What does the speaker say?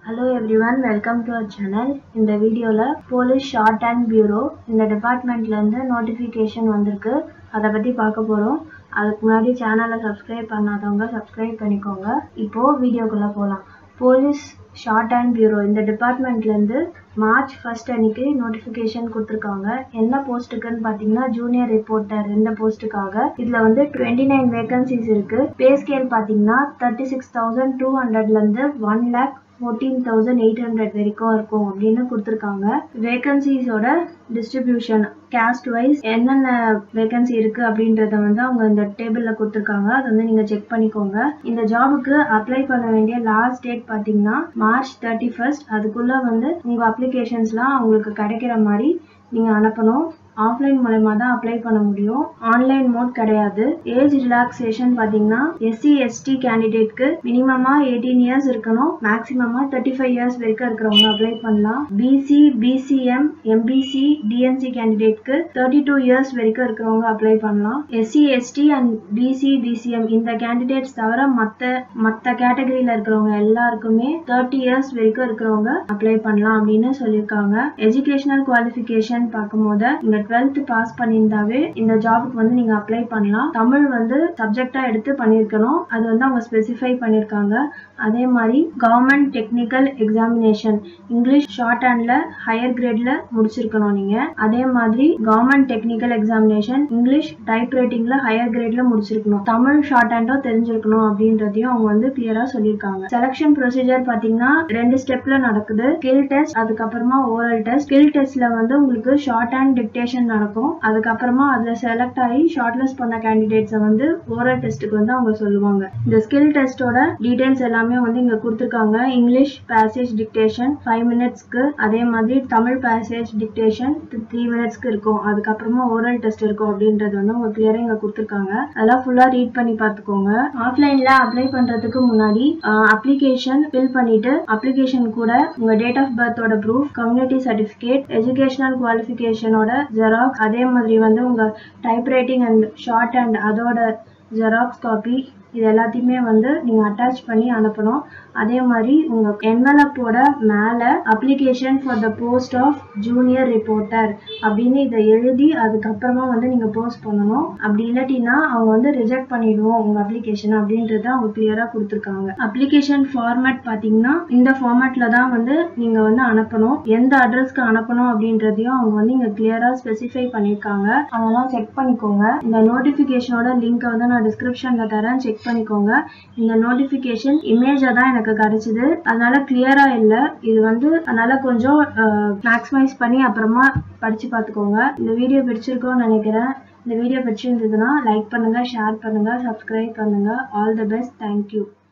hello everyone welcome to our channel இந்த வீடியோவில் police short shorthand bureau இந்த டிபார்ட்மெண்ட்லேருந்து notification வந்திருக்கு அதை பற்றி பார்க்க போகிறோம் அதுக்கு முன்னாடி சேனலை சப்ஸ்கிரைப் பண்ணாதவங்க சப்ஸ்கிரைப் பண்ணிக்கோங்க இப்போது வீடியோக்குள்ளே போகலாம் போலீஸ் ஷார்ட் அண்ட் பியூரோ இந்த டிபார்ட்மெண்ட்லேருந்து மார்ச் ஃபர்ஸ்ட் அன்னைக்கு நோட்டிஃபிகேஷன் கொடுத்துருக்காங்க என்ன போஸ்ட்டுக்குன்னு பார்த்தீங்கன்னா ஜூனியர் ரிப்போர்ட்டர் இந்த போஸ்ட்டுக்காக இதில் வந்து டுவெண்ட்டி நைன் வேகன்சிஸ் இருக்குது பே ஸ்கேல் பார்த்தீங்கன்னா தேர்ட்டி சிக்ஸ் தௌசண்ட் டூ ஹண்ட்ரட்லேருந்து one lakh fourteen thousand eight hundred வரைக்கும் இருக்கும் அப்படின்னு கொடுத்துருக்காங்க வேகன்சிஸோட டிஸ்ட்ரிபியூஷன் கேஸ்ட் வைஸ் என்னென்ன வேகன்சி இருக்கு அப்படின்றத வந்து அவங்க இந்த டேபிளில் கொடுத்துருக்காங்க அதை வந்து நீங்கள் செக் பண்ணிக்கோங்க இந்த ஜாபுக்கு அப்ளை பண்ண வேண்டிய லாஸ்ட் டேட் பார்த்தீங்கன்னா மார்ச் தேர்ட்டி ஃபர்ஸ்ட் அதுக்குள்ளே வந்து உங்கள் அப்ளிகேஷன்ஸ்லாம் அவங்களுக்கு கிடைக்கிற மாதிரி நீங்கள் அனுப்பணும் ஆஃப்லைன் மூலயமா தான் அப்ளை பண்ண முடியும் ஆன்லைன் மோட் கிடையாது ஏஜ் ரிலாக்ஸேஷன் பார்த்தீங்கன்னா எஸ்சி எஸ்டி கேண்டிடேட்க்கு மினிமமா எயிட்டீன் இயர்ஸ் இருக்கணும் மேக்ஸிமமா தேர்ட்டி ஃபைவ் இயர்ஸ் வரைக்கும் இருக்கிறவங்க அப்ளை பண்ணலாம் பிசி பிசிஎம் எம்பிசி டிஎன்சி கேண்டிடேட்க்கு தேர்ட்டி டூ இயர்ஸ் வரைக்கும் இருக்கிறவங்க அப்ளை பண்ணலாம் SC ST and BC BCM இந்த கேண்டிடேட்ஸ் தவிர மற்ற மற்ற கேட்டகரியில் இருக்கிறவங்க எல்லாருக்குமே தேர்ட்டி இயர்ஸ் வரைக்கும் இருக்கிறவங்க அப்ளை பண்ணலாம் அப்படின்னு சொல்லியிருக்காங்க எஜுகேஷனல் குவாலிஃபிகேஷன் பார்க்கும்போது இங்க டுவெல்த் பாஸ் பண்ணியிருந்தாவே இந்த ஜாபுக்கு வந்து நீங்க அப்ளை பண்ணலாம் தமிழ் வந்து சப்ஜெக்டா எடுத்து பண்ணியிருக்கணும் அது வந்து அவங்க ஸ்பெசிஃபை பண்ணியிருக்காங்க அதே மாதிரி கவர்மெண்ட் டெக்னிக்கல் எக்ஸாமினேஷன் இங்கிலீஷ் ஷார்ட் ஹேண்ட்ல ஹையர் கிரேட்ல முடிச்சிருக்கணும் நீங்க அதே மாதிரி government technical examination English type ரைட்டிங்ல ஹையர் கிரேட்ல முடிச்சிருக்கணும் தமிழ் ஷார்ட் ஹேண்டோ தெரிஞ்சிருக்கணும் அப்படின்றதையும் அவங்க வந்து கிளியரா சொல்லியிருக்காங்க செலக்ஷன் ப்ரொசீஜர் பாத்தீங்கன்னா ரெண்டு ஸ்டெப்ல நடக்குது ஸ்கில் டெஸ்ட் அதுக்கப்புறமா ஓரல் டெஸ்ட் ஸ்கில் டெஸ்ட்ல வந்து உங்களுக்கு ஷார்ட் ஹேண்ட் டிக்டேஷன் நடக்கும் அதுக்கப்புறமா அதுல செலக்ட் ஆகி ஷார்ட் லிஸ்ட் பண்ண கேண்டிடேட்ஸை வந்து ஓரல் டெஸ்ட்டுக்கு வந்து அவங்க சொல்லுவாங்க இந்த ஸ்கில் டெஸ்டோட டீடைல்ஸ் எல்லாமே வந்து இங்க கொடுத்துருக்காங்க இங்கிலீஷ் பேசேஜ் டிக்டேஷன் ஃபைவ் மினிட்ஸ்க்கு அதே மாதிரி தமிழ் பேசேஜ் டிக்டேஷன் த்ரீ மினிட்ஸ்க்கு இருக்கும் அதுக்கப்புறமா ஓரல் டெஸ்ட் இருக்கும் அப்படின்றது வந்து அவங்க கிளியரா இங்க கொடுத்துருக்காங்க அதெல்லாம் ஃபுல்லா ரீட் பண்ணி பார்த்துக்கோங்க ஆஃப்லைன்ல அப்ளை பண்றதுக்கு முன்னாடி அப்ளிகேஷன் ஃபில் பண்ணிட்டு அப்ளிகேஷன் கூட உங்க டேட் ஆஃப் பர்த்தோட ப்ரூஃப் கம்யூனிட்டி சர்டிஃபிகேட் எஜுகேஷனல் குவாலிஃபிகேஷனோட ஜெராக்ஸ் அதே மாதிரி வந்து உங்க type writing and shorthand அதோட ஜெராக்ஸ் காப்பி இது எல்லாத்தையுமே வந்து நீங்க அட்டாச் பண்ணி அனுப்பணும் அதே மாதிரி உங்க என்வலப்போட மேல application for the post of junior reporter அப்படின்னு இதை எழுதி அதுக்கப்புறமா வந்து நீங்க போஸ்ட் பண்ணணும் அப்படி இல்லாட்டினா அவங்க வந்து ரிஜெக்ட் பண்ணிடுவோம் உங்க அப்ளிகேஷன் அப்படின்றத அவங்க கிளியரா கொடுத்துருக்காங்க அப்ளிகேஷன் ஃபார்மேட் பாத்தீங்கன்னா இந்த ஃபார்மேட்ல தான் வந்து நீங்க வந்து அனுப்பணும் எந்த அட்ரஸ்க்கு அனுப்பணும் அப்படின்றதையும் அவங்க வந்து இங்க கிளியரா ஸ்பெசிஃபை பண்ணிருக்காங்க அதெல்லாம் செக் பண்ணிக்கோங்க இந்த நோட்டிபிகேஷனோட லிங்க் வந்து நான் டிஸ்கிரிப்ஷன்ல தரேன் செக் பண்ணிக்கோங்க இந்த நோட்டிபிகேஷன் இமேஜா தான் எனக்கு கிடைச்சது அதனால கிளியரா இல்லை இது வந்து அதனால கொஞ்சம் மேக்ஸிமைஸ் பண்ணி அப்புறமா படிச்சு பார்த்துக்கோங்க இந்த வீடியோ பிடிச்சிருக்கோன்னு நினைக்கிறேன் இந்த வீடியோ பிடிச்சிருந்ததுன்னா லைக் பண்ணுங்க ஷேர் பண்ணுங்க சப்ஸ்கிரைப் பண்ணுங்க ஆல் தி பெஸ்ட் தேங்க்யூ